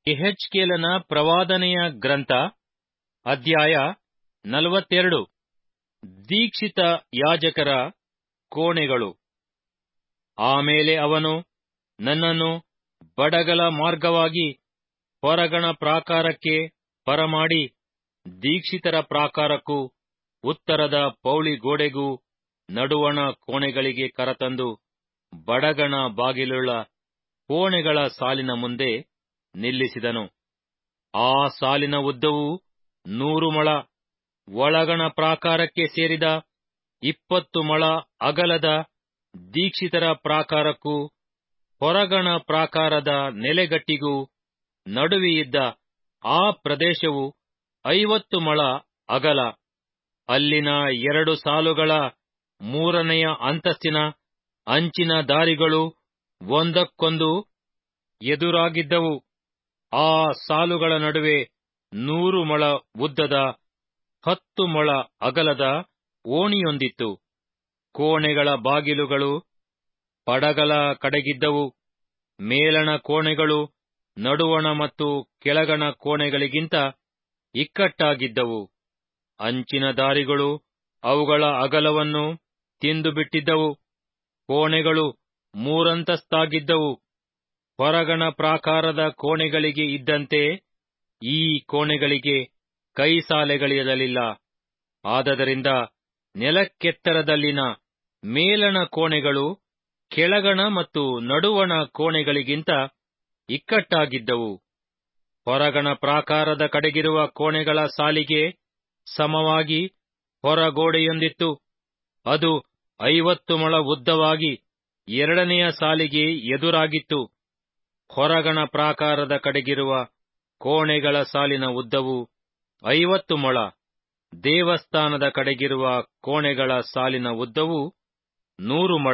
ಕೆಹೆಚ್ಕೇಲನ ಪ್ರವಾದನೆಯ ಗ್ರಂಥ ಅಧ್ಯಾಯ ನಲವತ್ತೆರಡು ದೀಕ್ಷಿತ ಯಾಜಕರ ಕೋಣೆಗಳು ಆಮೇಲೆ ಅವನು ನನ್ನನ್ನು ಬಡಗಲ ಮಾರ್ಗವಾಗಿ ಹೊರಗಣ ಪ್ರಾಕಾರಕ್ಕೆ ಬರಮಾಡಿ ದೀಕ್ಷಿತರ ಪ್ರಾಕಾರಕ್ಕೂ ಉತ್ತರದ ಪೌಳಿ ಗೋಡೆಗೂ ನಡುವಣ ಕೋಣೆಗಳಿಗೆ ಕರತಂದು ಬಡಗಣ ಬಾಗಿಲುಳ್ಳ ಕೋಣೆಗಳ ಸಾಲಿನ ಮುಂದೆ ನಿಲ್ಲಿಸಿದನು ಆ ಸಾಲಿನ ಉದ್ದವು ನೂರು ಮೊಳ ಒಳಗಣ ಪ್ರಾಕಾರಕ್ಕೆ ಸೇರಿದ ಇಪ್ಪತ್ತು ಮೊಳ ಅಗಲದ ದೀಕ್ಷಿತರ ಪ್ರಾಕಾರಕ್ಕೂ ಹೊರಗಣ ಪ್ರಾಕಾರದ ನೆಲೆಗಟ್ಟಿಗೂ ನಡುವೆಯಿದ್ದ ಆ ಪ್ರದೇಶವು ಐವತ್ತು ಮೊಳ ಅಗಲ ಅಲ್ಲಿನ ಎರಡು ಸಾಲುಗಳ ಮೂರನೆಯ ಅಂತಸ್ತಿನ ಅಂಚಿನ ದಾರಿಗಳು ಒಂದಕ್ಕೊಂದು ಎದುರಾಗಿದ್ದವು ಆ ಸಾಲುಗಳ ನಡುವೆ ನೂರು ಮೊಳ ಉದ್ದದ ಹತ್ತು ಮೊಳ ಅಗಲದ ಓಣಿಯೊಂದಿತ್ತು ಕೋಣೆಗಳ ಬಾಗಿಲುಗಳು ಪಡಗಲ ಕಡೆಗಿದ್ದವು ಮೇಲಣ ಕೋಣೆಗಳು ನಡುವಣ ಮತ್ತು ಕೆಳಗಣ ಕೋಣೆಗಳಿಗಿಂತ ಇಕ್ಕಟ್ಟಾಗಿದ್ದವು ಅಂಚಿನ ದಾರಿಗಳು ಅವುಗಳ ಅಗಲವನ್ನು ತಿಂದು ಬಿಟ್ಟಿದ್ದವು ಕೋಣೆಗಳು ಮೂರಂತಸ್ತಾಗಿದ್ದವು ಹೊರಗಣ ಪ್ರಾಕಾರದ ಕೋಣೆಗಳಿಗೆ ಇದ್ದಂತೆ ಈ ಕೋಣೆಗಳಿಗೆ ಕೈಸಾಲೆಗಳಿರಲಿಲ್ಲ ಆದದರಿಂದ ನೆಲಕ್ಕೆತ್ತರದಲ್ಲಿನ ಮೇಲಣ ಕೋಣೆಗಳು ಕೆಳಗಣ ಮತ್ತು ನಡುವಣ ಕೋಣೆಗಳಿಗಿಂತ ಇಕ್ಕಟ್ಟಾಗಿದ್ದವು ಹೊರಗಣ ಪ್ರಾಕಾರದ ಕಡೆಗಿರುವ ಕೋಣೆಗಳ ಸಾಲಿಗೆ ಸಮವಾಗಿ ಹೊರಗೋಡೆಯೊಂದಿತ್ತು ಅದು ಐವತ್ತು ಮೊಳ ಉದ್ದವಾಗಿ ಎರಡನೆಯ ಸಾಲಿಗೆ ಎದುರಾಗಿತ್ತು ಹೊರಗಣ ಪ್ರಾಕಾರದ ಕಡೆಗಿರುವ ಕೋಣೆಗಳ ಸಾಲಿನ ಉದ್ದವು ಐವತ್ತು ಮೊಳ ದೇವಸ್ಥಾನದ ಕಡೆಗಿರುವ ಕೋಣೆಗಳ ಸಾಲಿನ ಉದ್ದವು ನೂರು ಮೊಳ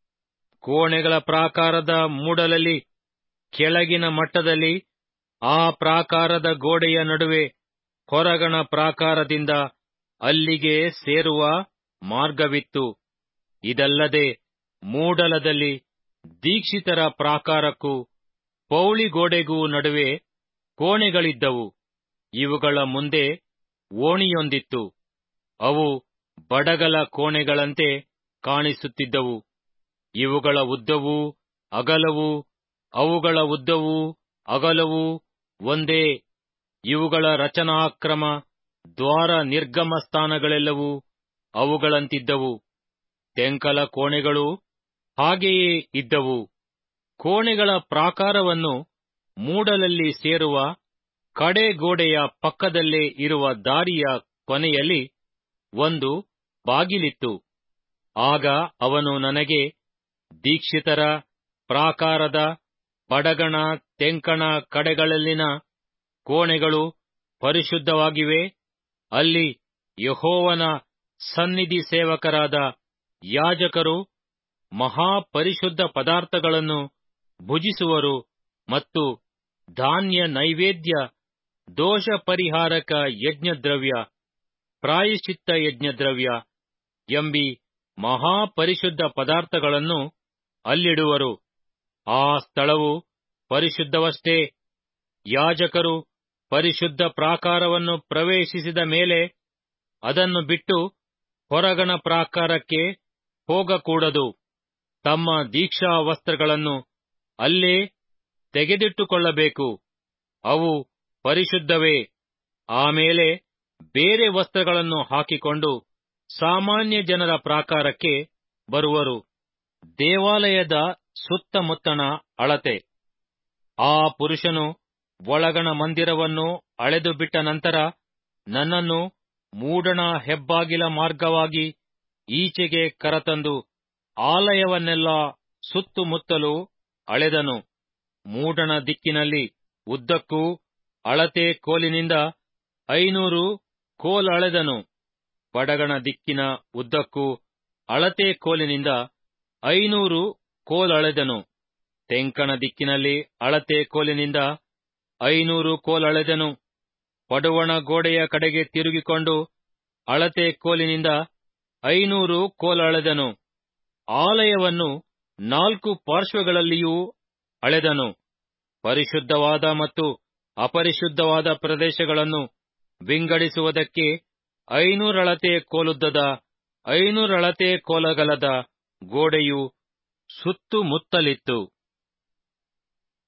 ಕೋಣೆಗಳ ಪ್ರಾಕಾರದ ಮೂಡಲಲ್ಲಿ ಕೆಳಗಿನ ಮಟ್ಟದಲ್ಲಿ ಆ ಪ್ರಾಕಾರದ ಗೋಡೆಯ ನಡುವೆ ಹೊರಗಣ ಪ್ರಾಕಾರದಿಂದ ಅಲ್ಲಿಗೆ ಸೇರುವ ಮಾರ್ಗವಿತ್ತು ಇದಲ್ಲದೆ ಮೂಡಲದಲ್ಲಿ ದೀಕ್ಷಿತರ ಪ್ರಾಕಾರಕ್ಕೂ ಪೌಳಿ ಗೋಡೆಗೂ ನಡುವೆ ಕೋಣೆಗಳಿದ್ದವು ಇವುಗಳ ಮುಂದೆ ಓಣಿಯೊಂದಿತ್ತು ಅವು ಬಡಗಲ ಕೋಣೆಗಳಂತೆ ಕಾಣಿಸುತ್ತಿದ್ದವು ಇವುಗಳ ಉದ್ದವೂ ಅಗಲವೂ ಅವುಗಳ ಉದ್ದವೂ ಅಗಲವೂ ಒಂದೇ ಇವುಗಳ ರಚನಾಕ್ರಮ ದ್ವಾರ ನಿರ್ಗಮ ಸ್ಥಾನಗಳೆಲ್ಲವೂ ಅವುಗಳಂತಿದ್ದವು ತೆಂಕಲ ಕೋಣೆಗಳು ಹಾಗೆಯೇ ಇದ್ದವು ಕೋಣೆಗಳ ಪ್ರಾಕಾರವನ್ನು ಮೂಡಲಲ್ಲಿ ಸೇರುವ ಕಡೆ ಗೋಡೆಯ ಪಕ್ಕದಲ್ಲೇ ಇರುವ ದಾರಿಯ ಕೊನೆಯಲ್ಲಿ ಒಂದು ಬಾಗಿಲಿತ್ತು ಆಗ ಅವನು ನನಗೆ ದೀಕ್ಷಿತರ ಪ್ರಾಕಾರದ ಬಡಗಣ ತೆಂಕಣ ಕಡೆಗಳಲ್ಲಿನ ಕೋಣೆಗಳು ಪರಿಶುದ್ಧವಾಗಿವೆ ಅಲ್ಲಿ ಯಹೋವನ ಸನ್ನಿಧಿ ಸೇವಕರಾದ ಯಾಜಕರು ಮಹಾಪರಿಶುದ್ಧ ಪದಾರ್ಥಗಳನ್ನು ಭುಜಿಸುವರು ಮತ್ತು ಧಾನ್ಯ ನೈವೇದ್ಯ ದೋಷ ಪರಿಹಾರಕ ಯಜ್ಞದ್ರವ್ಯ ಪ್ರಾಯಶ್ಚಿತ್ತ ಯಜ್ಞದ್ರವ್ಯ ಎಂಬಿ ಮಹಾಪರಿಶುದ್ಧ ಪದಾರ್ಥಗಳನ್ನು ಅಲ್ಲಿಡುವರು ಆ ಸ್ಥಳವು ಪರಿಶುದ್ಧವಷ್ಟೇ ಯಾಜಕರು ಪರಿಶುದ್ಧ ಪ್ರಾಕಾರವನ್ನು ಪ್ರವೇಶಿಸಿದ ಮೇಲೆ ಅದನ್ನು ಬಿಟ್ಟು ಹೊರಗಣ ಪ್ರಾಕಾರಕ್ಕೆ ಹೋಗಕೂಡದು ತಮ್ಮ ದೀಕ್ಷಾ ವಸ್ತ್ರಗಳನ್ನು ಅಲ್ಲೇ ತೆಗೆದಿಟ್ಟುಕೊಳ್ಳಬೇಕು ಅವು ಪರಿಶುದ್ಧವೇ ಆಮೇಲೆ ಬೇರೆ ವಸ್ತ್ರಗಳನ್ನು ಹಾಕಿಕೊಂಡು ಸಾಮಾನ್ಯ ಜನರ ಪ್ರಾಕಾರಕ್ಕೆ ಬರುವರು ದೇವಾಲಯದ ಸುತ್ತಮುತ್ತಣ ಅಳತೆ ಆ ಪುರುಷನು ಒಳಗಣ ಮಂದಿರವನ್ನು ಅಳೆದು ಬಿಟ್ಟ ನಂತರ ನನ್ನನ್ನು ಮೂಡಣ ಹೆಬ್ಬಾಗಿಲ ಮಾರ್ಗವಾಗಿ ಈಚೆಗೆ ಕರತಂದು ಆಲಯವನ್ನೆಲ್ಲ ಸುತ್ತುಮುತ್ತಲೂ ಅಳೆದನು ಮೂಡಣ ದಿಕ್ಕಿನಲ್ಲಿ ಉದ್ದಕ್ಕೂ ಅಳತೆ ಕೋಲಿನಿಂದ ಐನೂರು ಕೋಲಳೆದನು ಬಡಗಣ ದಿಕ್ಕಿನ ಉದ್ದಕ್ಕೂ ಅಳತೆ ಕೋಲಿನಿಂದ ಐನೂರು ಕೋಲಳೆದನು ತೆಂಕಣ ದಿಕ್ಕಿನಲ್ಲಿ ಅಳತೆ ಕೋಲಿನಿಂದ ಐನೂರು ಕೋಲಳೆದನು ಪಡುವಣ ಗೋಡೆಯ ಕಡೆಗೆ ತಿರುಗಿಕೊಂಡು ಅಳತೆ ಕೋಲಿನಿಂದ ಐನೂರು ಕೋಲಳೆದನು ಆಲಯವನ್ನು ನಾಲ್ಕು ಪಾರ್ಶ್ವಗಳಲ್ಲಿಯೂ ಅಳೆದನು ಪರಿಶುದ್ಧವಾದ ಮತ್ತು ಅಪರಿಶುದ್ಧವಾದ ಪ್ರದೇಶಗಳನ್ನು ವಿಂಗಡಿಸುವುದಕ್ಕೆ ಐನೂರಳತೆ ಕೋಲುದ್ದದ ಐನೂರಳತೆ ಕೋಲಗಲದ ಗೋಡೆಯು ಸುತ್ತುಮುತ್ತಲಿತ್ತು